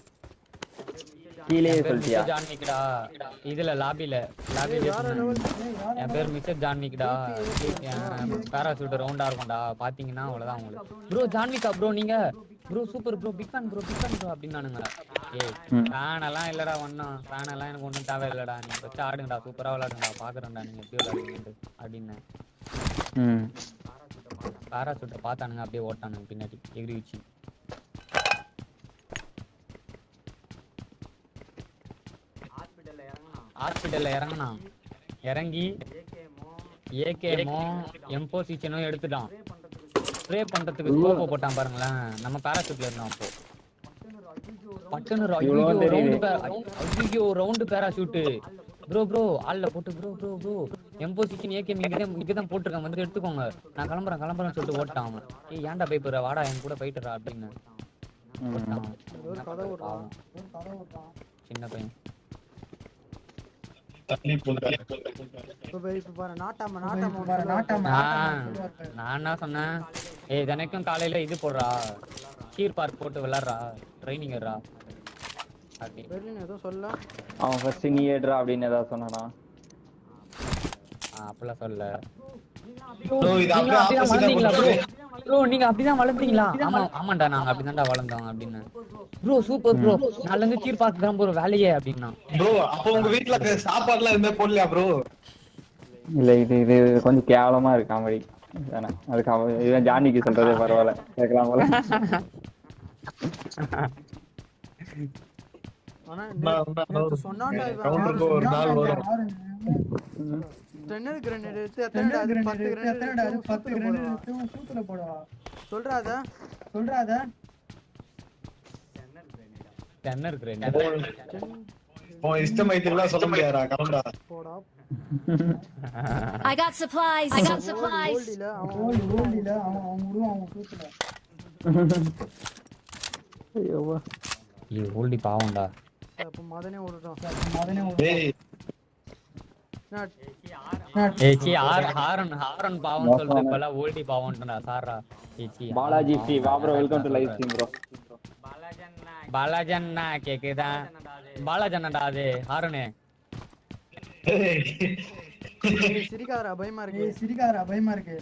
கீழே என் பேர் சொல்லிட்டியா மிஸ்டர் ஜான்விக்டா இதுல லாபில லாபில என் பேர் மிஸ்டர் ஜான்விக்டா பேராசூட் ரவுண்டா இருக்கும்டா பாத்தீங்கன்னா அவ்வளவுதான் உங்களுக்கு ப்ரோ ஜான்விகா ப்ரோ நீங்க bro super bro big fan bro big fan bro அப்படின்னானுங்க ஏய் ம். ஃபேன் எல்லாம் இல்லடா ஒன்னும் ஃபேன் எல்லாம் எனக்கு ஒன்றும் தேவை இல்லடா நீங்க வச்சு ஆடுங்கடா சூப்பரா விளையாடுங்கடா பாக்குறேன்டா நீங்க எப்படி விளையாடுங்கன்ட்டு அப்படின்னு ம் பேராசூட்டை பார்த்தானுங்க அப்படியே ஓட்டானுங்க பின்னாடி எகிரி வச்சு ஹாஸ்பிட்டல்ல இறங்கினான் இறங்கி ஏகேமோ எம்போசிஷனோ எடுத்துட்டான் ஸ்ப்ரே பண்றதுக்கு ஸ்கோப்பை போட்டான் பாருங்களேன் நம்ம பேராசூட்ல இருந்தோம் அப்போ பட்டுன்னு ஐயோ இவ்வளவு தெரியுது. ரவுண்டு ஐயோ ரவுண்டு பேராசூட்டு ப்ரோ ப்ரோ ஆள்ல போட்டு ப்ரோ ப்ரோ ப்ரோ எம்போசிஷன் ஏகே இங்க தான் இங்க தான் போட்டிருக்கேன் வந்து எடுத்துக்கோங்க நான் கிளம்புறேன் கிளம்புறேன்னு சொல்லிட்டு ஓட்டான் அவன் ஏய் ஏன்டா போய் போற வாடா என் கூட போயிட்டுறா அப்படின்னு ஓட்டான் ஒரு கதை விடுறான் பாவம். ஒரு கதை விடுறான் சின்ன பையன் தள்ளி போகுது இப்ப பாரு, இப்ப பாரு நாட்டாம நாட்டாம பாரு நாட்டாம நான் நான் என்ன சொன்னேன் ஏய் தினைக்கும் காலையில இது போடுறா கீர் பார்க் போட்டு விளாட்றா ட்ரைனிங் ஏறா அப்படி பெர்லின் ஏதோ சொல்ல அவன் ஃபர்ஸ்ட் நீ ஏடுறா அப்படின்னு ஏதாவது சொன்னானா ஆ, நான் அப்பெல்லாம் சொல்லல ப்ரோ இது நீங்க அப்படியே அப்படிதான் ஆப்போசிட்டா வளர்ந்தீங்களா ப்ரோ போட்டு ப்ரோ நீங்க அப்படிதான் வளர்ந்தீங்களா ஆமா ஆமாண்டா நாங்க அப்படிதான்டா வளர்ந்தோம் அப்படின்னு ப்ரோ சூப்பர் ப்ரோ நாளைல இருந்து கீர் பார்த்து தான் ப்ரோ வேலையே அப்படின்னா ப்ரோ அப்ப உங்க வீட்ல சாப்பாடுலாம் எதுவுமே போடலையா ப்ரோ இல்ல இது இது கொஞ்சம் கேவலமா இருக்கு காமெடி தானே அதுக்கு அவன் இதுதான் ஜானிக்கு சொல்றதே பரவாயில்ல கேட்கலாம் போல ஆனா உண்மை, உண்மை, நேத்து சொன்னான்டா இவன் கவுண்டருக்கு ஒரு நாள் வரும் டென்னர் கிரனேட் எடுத்து எத்தனை அது பத்து கிரனேட் அது பத்து கிரனேட் சூத்துல போடுவா சொல்றாத சொல்றாத டென்னர் கிரேன் உன் இஷ்டமைத்துலாம் சொல்ல முடியாதா கவுண்டா போடா I got supplies. I got supplies. ஓல்டில அவன் ஓல்டில அவன் அவன் விடுவான் அவன் சூத்துல ஐயோ ஓல்டி பாவம்டா அப்ப மதனே ஓடுறான் மதனே டேய் ஏய் சி ஆர் ஹாரன் ஹாரன் பாவம் சொல்றது போல ஓல்டி பாவம்டா சாரா ஏய் சி பாலாஜி ஸ்ரீ வாப்ரோ welcome to live stream bro பாலாஜன்னா கேக்குதா பாலாஜன்னடா அது ஹாரனே டேய். ஏய், சிரிக்காதடா பயமா இருக்கு சிரிக்காதடா பயமா இருக்கு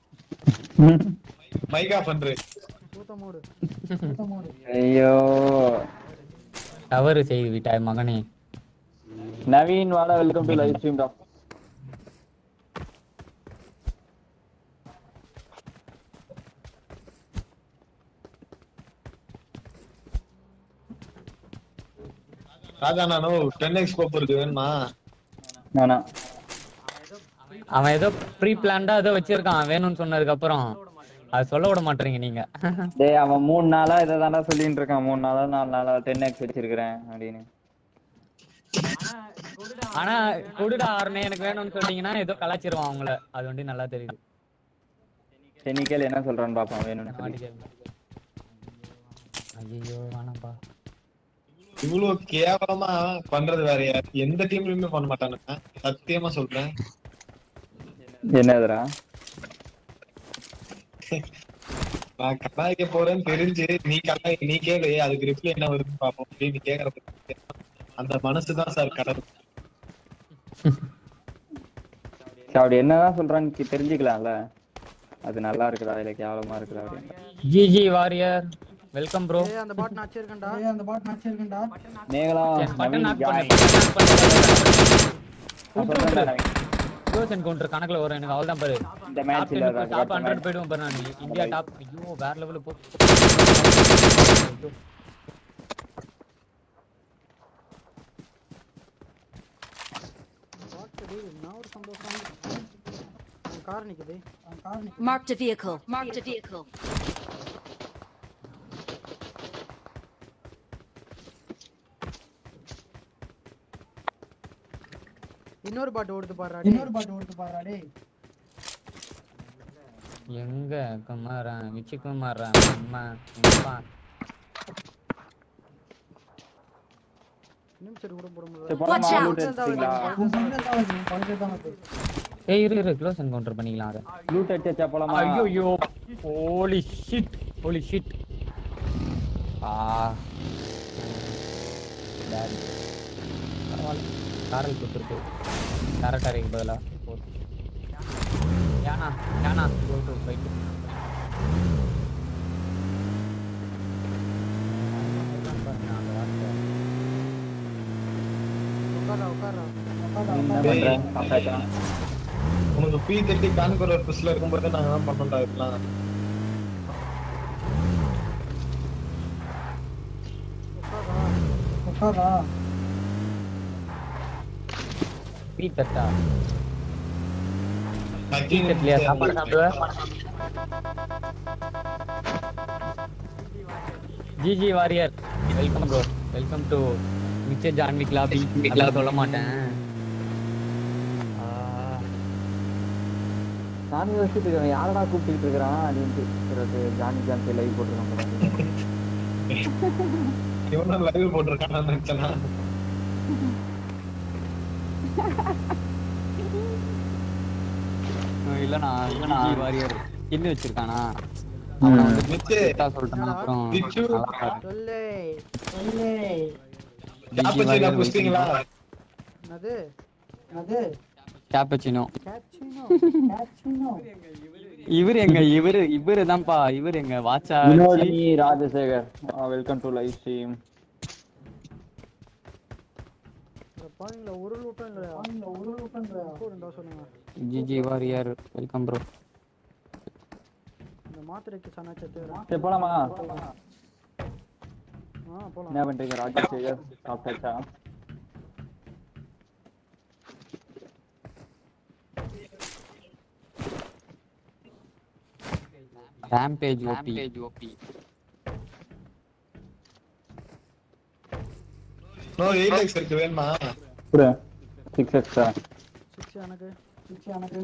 மைக் ஆஃப் பண்று சூத்த மூடு சூத்த மூடு ஐயோ தவறு செய்து விட்டாய் மகனே நவீன் வாடா welcome to live stream bro Raja நானு டென் எக்ஸ் கோப் இருக்கு வேணுமா நானா அவன் ஏதோ ப்ரீ பிளான்டா ஏதோ வச்சிருக்கான் வேணும்னு சொன்னதுக்கு அப்புறம் அது சொல்ல விட மாட்டீங்க நீங்க டேய் அவன் மூணு நாளா இதை தாண்டா சொல்லிட்டு இருக்கான் மூணு நாளா நாலு நாளா டென் எக்ஸ் வச்சிருக்கிறேன் அப்படின்னு ஆனா கொடுடா ஆறுனே எனக்கு வேணும்னு சொன்னீங்கன்னா ஏதோ கலாச்சிருவான் அவங்கள அது வந்து நல்லா தெரியுது சென்னிக்கேல் என்ன சொல்றான்னு பாப்பான் வேணும்னு சொல்லி ஐயோ வேணாம்ப்பா இவ்வளவு கேவலமா பண்றது வேற யார் எந்த டீம்லயுமே பண்ண மாட்டானுங்க சத்தியமா சொல்றேன் என்னதுடா நான் கலாய்க்க போறேன்னு தெரிஞ்சு நீ கலாய் நீ கேளு அதுக்கு ரிப்ளை என்ன வருதுன்னு பாப்போம் அப்படின்னு கேக்குறது அந்த மனசுதான் சார் கடவுள் சரி, அப்படி என்னதான் சொல்றான்னு கி- தெரிஞ்சுக்கலாம்ல அது நல்லா இருக்குதா இல்ல கேவலமா இருக்குதா அப்படின்னு ஜிஜி வாரியர் வெல்கம் ப்ரோ ஏய் அந்த பாட் நான் வச்சிருக்கேன்டா ஏய் அந்த பாட் நான் வச்சிருக்கேன்டா மேகலாம் பட்டன் நவீன் நாக் ஜாய் பண்ணு நான் சொல்றேன்டா நவீன். க்ளோஸ் என்கவுண்டர் கணக்குல வரும் எனக்கு அவ்வளவுதான் பாரு இந்த மேட்ச் இல்ல ராஜா, டாப் அடுத்த 100 match. போயிடுவோம் பாரு நான் இந்தியா டாப் ஐயோ வேற லெவல்ல போ பாட் டேய் நான் ஒரு சந்தோஷம் அவன் கார் நிக்குது அவன் கார் நிக்குது Marked a vehicle. Marked a vehicle. இன்னொரு பாட் ஓடுது பாருடா இன்னொரு பாட் ஓடுது பாருடா டேய் எங்க குமாரன் விச்சி குமாரன் அம்மா அப்பா நிமிஷம் கூட போட சரி, முடியல போலாமா? Watch out. loot எடுத்துட்டீங்களா? ஏய் இரு இரு க்ளோஸ் என்கவுண்டர் பண்ணிக்கலாம் அத loot அடிச்சாச்சா போலாமா? ஐயோ ஐயோ ஹோலி ஷிட் ஹோலி ஷிட் ஆ Bad. பரவாயில்ல காரல் கொடுத்துருக்கு காரட்டாரிக்கு பதிலா போட்டு யானா யானா கோ டு ஃபைட் உட்காரா உட்காரா என்ன பண்ற? சாப்பிட்டாச்சா? உனக்கு பி தட்டி கான்கூர் புஸ்ல இருக்கும்போது நாங்க தான் பண்ணோம்டா இதெல்லாம் உட்காரா உட்காரா பீ தட்டா பீ நக்கிங் தட்டலையா சாப்பாடு சாப்பிடுவ GG warrior welcome bro welcome to மிச்சர் ஜான்விக் லாபி அதெல்லாம் சொல்ல மாட்டேன் ஆ, நானும் யோசிச்சுட்டு இருக்கேன், யாரடா கூப்பிட்டுட்டு இருக்கிறான் அப்படின்ட்டு. பிறகு ஜானி ஜான்சி live போட்டிருக்கான் போல. இவனும் லைவ் போட்டிருக்கான்னு நினைச்சனா இல்லண்ணா ஜிஜி வாரியர் கில்லு வச்சிருக்கானா அவனை வந்து மிச்சு கிட்டா சொல்லிட்டேன் அப்புறம் மிச்சு. நல்லா பாரு. சொல்லு சொல்லு ஜிஜி காப்பச்சினா வாரியர் புஸ்டிங்களா என்னது என்னது கேப்பச்சினோ கேப்சினோ கேப்சினோ இவரு எங்க இவரு இவரு தான்ப்பா இவரு எங்க வாட்சா Vinodhini Rajasekar welcome to live stream பாருங்களா ஒரு லூட்டம் இல்லையா ஒரு லூட்டம் இல்லையா இருந்தா சொல்லுங்க ஜிஜி வாரியர் வெல்கம் ப்ரோ இந்த மாத்திரைக்கு சனாச்சத்து சரி போலாமா ஆ போலாம் என்ன பண்றீங்க ராஜசேகர் சாப்பிட்டாச்சா rampage OP no eight X இருக்கு வேணுமா புரிய சிக்ஸ் எக்ஸ்ட்ரா சிக்ஸ் எனக்கு சிக்ஸ் எனக்கு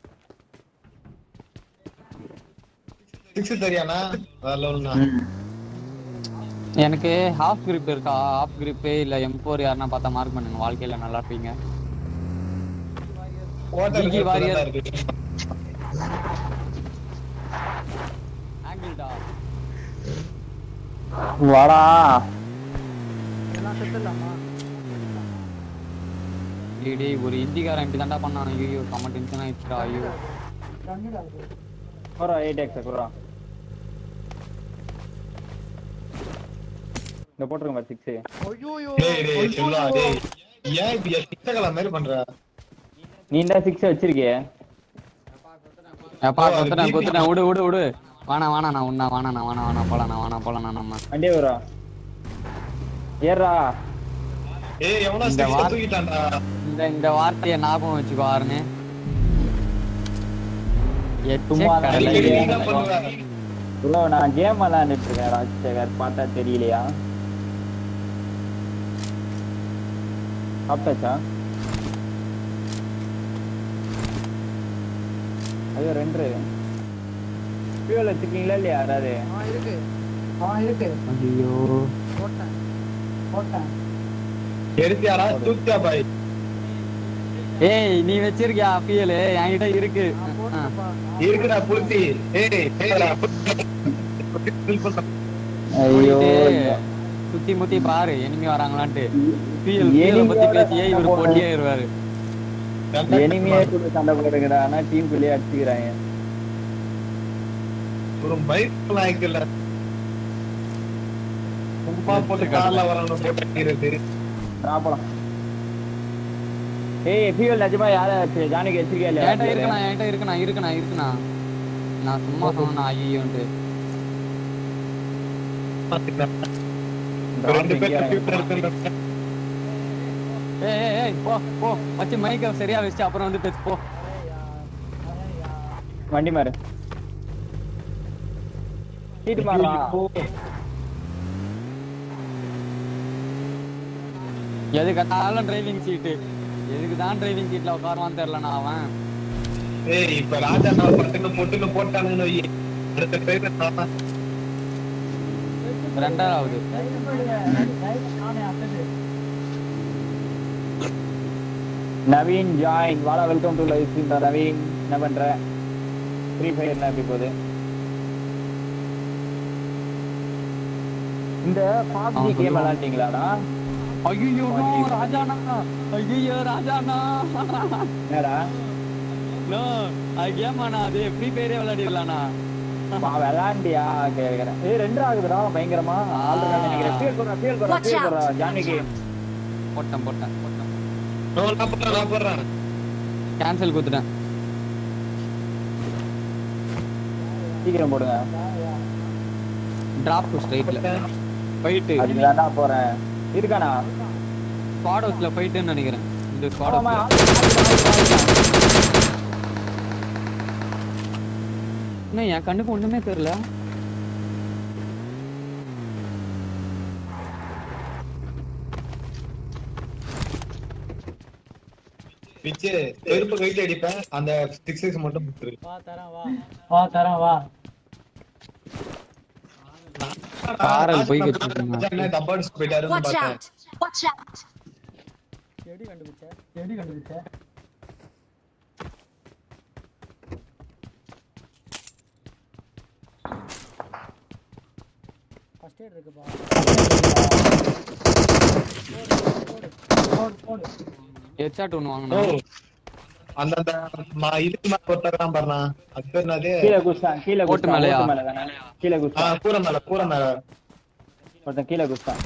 சிக்ஸ் தெரியானா வேற லெவல்னா எனக்கு ஹாஃப் grip இருக்கா ஹாஃப் grip இல்ல M4 யாருன்னா பார்த்தா மார்க் பண்ணுங்க வாழ்க்கையில நல்லா இருப்பீங்க ஓட்டர் GG warrior. இருக்கு ஆங்கிள்டா வாடா எல்லாம் செத்துடலாமா டேய் ஒரு இந்திக்காரன் இப்படி தான்டா பண்ணான் ஐயோ செம்ம டென்ஷன் ஆயிடுச்சுடா ஐயோ கண்ணில் அது குறா எயிட் எக்ஸ் குறா இந்த போட்டுருங்க சிக்ஸ் ஐயோயோ டேய் டேய் செல்வா டேய் ஏன் இப்படி சித்தகல மாதிரி பண்ற நீ இந்த சிக்ஸ் வச்சிருக்கியே எப்பா ஓ, அது கொத்துட்டேன் BB. கொத்துட்டேன் விடு விடு விடு வாணா வாணா நான் உண்ணா வாணா நான் வாணா வாணா போலாம் நான் வாணா போலாம் நான் நம்ம வண்டியே வரா ஏறா ஏய் எவனோ இந்த சிக்ஸ் வார்- தூக்கிட்டான்டா இந்த இந்த வார்த்தையை ஞாபகம் வச்சுக்கோ ஆறுனு சும்மா தான் அடிக்கடி இல்லையே. நீ தான் பண்ணுவ ப்ரோ நான் கேம் விளையாண்டுட்டு இருக்கேன் ராஜசேகர் பார்த்தா தெரியலையா சாப்பிட்டாச்சா ஐயோ ரெண்டு ஃபியூல் வச்சுக்கீங்களா இல்லையா யாராவது ஆ இருக்கு ஆ இருக்கு ஐயோ போட்டேன் போட்டேன் எடுத்தியாடா தூக்கியா பாய் ஏய் நீ வச்சிருக்கியா பியல் என்கிட்ட இருக்கு நான் போட்டேன்ப்பா இருக்குடா புளுத்தி ஏய் ஏய்டா ஐயோ போயிட்டு சுத்தி முத்தி பாரு எனிமி வராங்களான்ட்டு பியல் பியல் பத்தி Enemy-யோட பேசியே இவர் சண்டை பொட்டி ஆயிருவாரு எனிமையே கூட சண்டை போடுங்கடா ஆனா டீம் குள்ளேயே அடிச்சுக்கிறாங்க ஒரு பைக் லாய்க்கல சும்மா போட்டு கார்ல வரணும் போட்டு அடிக்கிறது நான் போலாம் ஏய் ஃபியூல் நிஜமா யார ஜானிக்கு வச்சிருக்கியா என்கிட்ட இல்லையா இருக்குண்ணா என்கிட்ட இருக்குண்ணா இருக்குண்ணா இருக்குண்ணா நான் சும்மா சொன்னா ஐயோன்ட்டு ரெண்டு பேரும் ஃபியூச்சர் எடுத்துட்டு ஏய் ஏய், ஏய் போ போ வச்சு மைக்க சரியா வச்சு அப்புறம் வந்து பேசு போ வண்டி மாறு சீட்டு மாறா எது கத்தாலும் டிரைவிங் சீட்டு எதுக்கு தான் டிரைவிங் சீட்ல உட்காருவான்னு தெரியலண்ணா அவன் ஏய் இப்ப ராஜா நான் பட்டுன்னு பொட்டுன்னு போட்டானுன்னு வை அடுத்த ட்ரெயின் நான் ரெண்டாவது நானே அட்டது நவீன் ஜாயின் வாடா welcome to live stream Naveen என்ன பண்ற ஃப்ரீ ஃபயர் எப்படி போகுது இந்த பாப்ஜி அவன் கேம் சொல்லுவான். விளையாண்டீங்களாடா ஐயோ ராஜாண்ணா ஐயோ ராஜாண்ணா என்னடா நோ அது கேமாண்ணா அது ஃப்ரீ ஃபயரே விளையாடிடலாண்ணா பா விளையாண்டியா கேக்குறேன் ஏய் ரெண்டு ஆகுதுடா பயங்கரமா ஆல்ரெடி நினைக்கிறேன் ஃபீல் போறா ஃபீல் போறா Watch ஃபீல் out. போறா ஜானிக்கு போட்டேன் போட்டேன் போட்டேன் நான் போடுறேன் நான் போடுறேன் கேன்சல் கொடுத்துட்டேன் சீக்கிரம் போடுங்க டிராப் ஸ்ட்ரைட்ல போயிட்டு அதுக்கு தான்டா போறேன் இருக்கானா ஸ்குவாட் ஹவுஸ்ல போயிட்டுன்னு நினைக்கிறேன் இந்த ஸ்குவாட் ஆமா, ஹவுஸ்ல ஆளு, ஆளு, ஆளு, ஆளு. என்ன என் கண்ணுக்கு ஒண்ணுமே தெரியல பிச்சு செருப்பு கைட்டு அடிப்பேன் அந்த சிக்ஸ் சிக்ஸ் மட்டும் கொடுத்துரு வா தரேன் வா வா தரேன் வா காரல் போய்கிட்டு இருக்குங்க. ராஜா என்ன டப்பா அடிச்சுட்டு போயிட்டாருன்னு Watch பார்த்தேன் out! Watch out! எப்படி கண்டுபிடிச்ச எப்படி கண்டுபிடிச்ச ஃபர்ஸ்ட் எய்ட் இருக்குப்பா போடு போடு போடு ஹெட்ஷாட் ஒன்று ஓ வாங்கணும் அந்த அந்த ம- இதுக்கு மேல ஒருத்தர் பாருண்ணா அது பேர் என்னது கீழே குஸ்தான் கீழே ஓட்டு குஸ்தான் மேலயா? ஓட்டு மேல தானே கீழே ஆ, குஸ்தான் கூரை மேல கூரை மேல ஒருத்தன் கீழே குஸ்தான்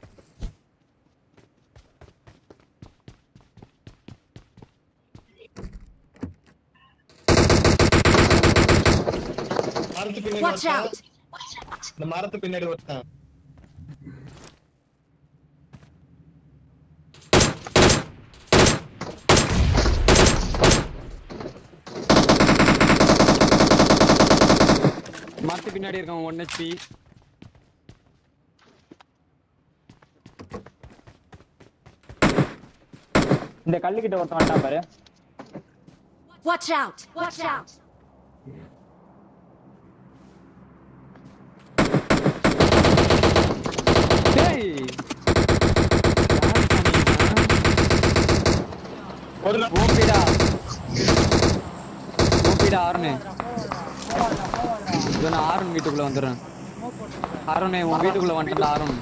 மரத்து பின்னாடி Watch ஒருத்தன். out! இந்த மரத்து பின்னாடி ஒருத்தன் மரத்து பின்னாடி இருக்கான் ஒன் ஹெச்பி இந்த கல்லுக்கிட்ட ஒருத்தன் வந்துட்டான் பாரு Watch out! Watch out! டேய் ஒரு ஓபிடா ஓபிடா ஆறுனே இதோ நான் ஆறுன் வீட்டுக்குள்ள வந்துடுறேன் ஆறுனே உன் வீட்டுக்குள்ள வந்துட்டா ஆறுன்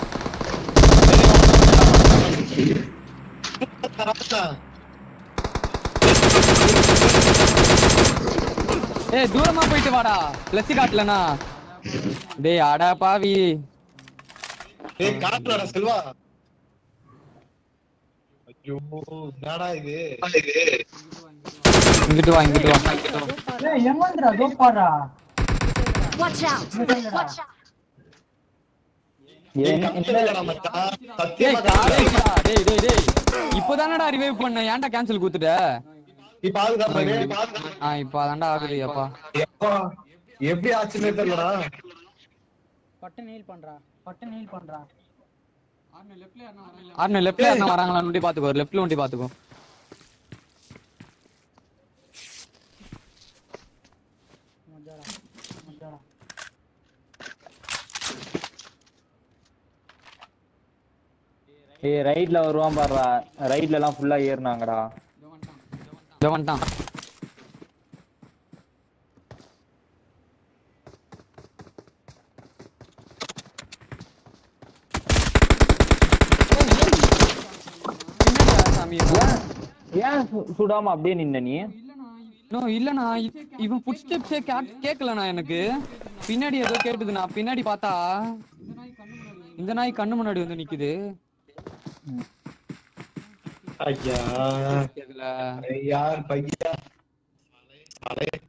ஏய் தூரமா போயிட்டு வாடா பிளஸ் காட்டலனா டேய் அடா பாவி ஏய் காட்டுடா செல்வா ஐயோ என்னடா இது இங்கிட்டு வா இங்கிட்டு வா இங்கிட்டு வா ஏய் எமந்திரா தோப்பாரா Watch out! Watch out! ஏய், என்ன- கத்துறதுடா மச்சான். டேய் சத்தியமா கத்துறதுடா. காலேஜ்டா டேய் டேய் டேய் இப்போதானடா ரிவைவ் பண்ண ஏன்டா கேன்சல் குடுத்துட்ட இப்ப ஆகுதா பாரு, இப்ப ஆகுதா? ஆ இப்போ அதான்டா ஆகுது அப்பா எப்பா, எப்படி ஆச்சுன்னே தெரியலடா பட்டு நீல் பண்றா பட்டு நீல் பண்றா ஆர்னு லெஃப்ட்ல யாரா வராங்களான்னு ஒண்டி பாத்துக்கோ லெஃப்ட்ல ஒண்டி பாத்துக்கோ மஜாடா மஜாடா ஏய் ரைட்ல வருவான் பாருடா ரைட்ல எல்லாம் ஃபுல்லா ஏறுனாங்கடா இதோ வந்துட்டான் பின்னாடியா சாமி இவன்? ஏன் சு- சுடாம அப்படியே நின்ன நீ நோ இல்லண்ணா இ- இவன் ஃபுட் ஸ்டெப்ஸே கேட்கலண்ணா எனக்கு பின்னாடி ஏதோ கேட்டுதுண்ணா பின்னாடி பார்த்தா இந்த நாய் கண்ணு முன்னாடி வந்து நிக்குது ஐயா இதுல யார் பையா